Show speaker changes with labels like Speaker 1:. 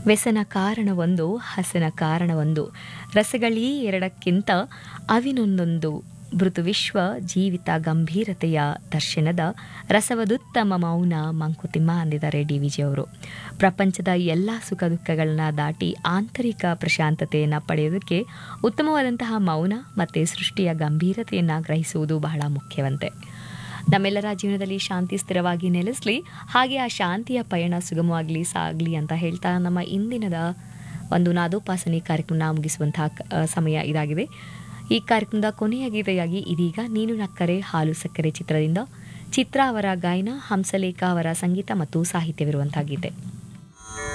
Speaker 1: ವ್ಯಸನ ಕಾರಣವೊಂದು ಹಸನ ಕಾರಣವೊಂದು ರಸಗಳೀ ಎರಡಕ್ಕಿಂತ ಅವಿನೊಂದೊಂದು ಮೃದುವಿಶ್ವ ಜೀವಿತ ಗಂಭೀರತೆಯ ದರ್ಶನದ ರಸವದುತ್ತಮ ಮೌನ ಮಂಕುತಿಮ್ಮ ಅಂದಿದ್ದಾರೆ ಡಿ ವಿಜಿ ಅವರು ಪ್ರಪಂಚದ ಎಲ್ಲ ಸುಖ ದುಃಖಗಳನ್ನ ದಾಟಿ ಆಂತರಿಕ ಪ್ರಶಾಂತತೆಯನ್ನು ಪಡೆಯೋದಕ್ಕೆ ಉತ್ತಮವಾದಂತಹ ಮೌನ ಮತ್ತು ಸೃಷ್ಟಿಯ ಗಂಭೀರತೆಯನ್ನು ಗ್ರಹಿಸುವುದು ಬಹಳ ಮುಖ್ಯವಂತೆ ನಮ್ಮೆಲ್ಲರ ಜೀವನದಲ್ಲಿ ಶಾಂತಿ ಸ್ಥಿರವಾಗಿ ನೆಲೆಸಲಿ ಹಾಗೆ ಆ ಶಾಂತಿಯ ಪಯಣ ಸುಗಮವಾಗಲಿ ಸಾಗಲಿ ಅಂತ ಹೇಳ್ತಾ ನಮ್ಮ ಇಂದಿನದ ಒಂದು ನಾದೋಪಾಸನೆ ಕಾರ್ಯಕ್ರಮ ಮುಗಿಸುವಂತಹ ಕ- ಆ, ಸಮಯ ಇದಾಗಿದೆ ಈ ಕಾರ್ಯಕ್ರಮದ ಕೊನೆಯ ಗೀತೆಯಾಗಿ ಇದೀಗ ನೀನು ನಕ್ಕರೆ ಹಾಲು ಸಕ್ಕರೆ ಚಿತ್ರದಿಂದ ಚಿತ್ರ ಅವರ ಗಾಯನ ಹಂಸಲೇಖ ಅವರ ಸಂಗೀತ ಮತ್ತು ಸಾಹಿತ್ಯವಿರುವಂತಹ ಗೀತೆ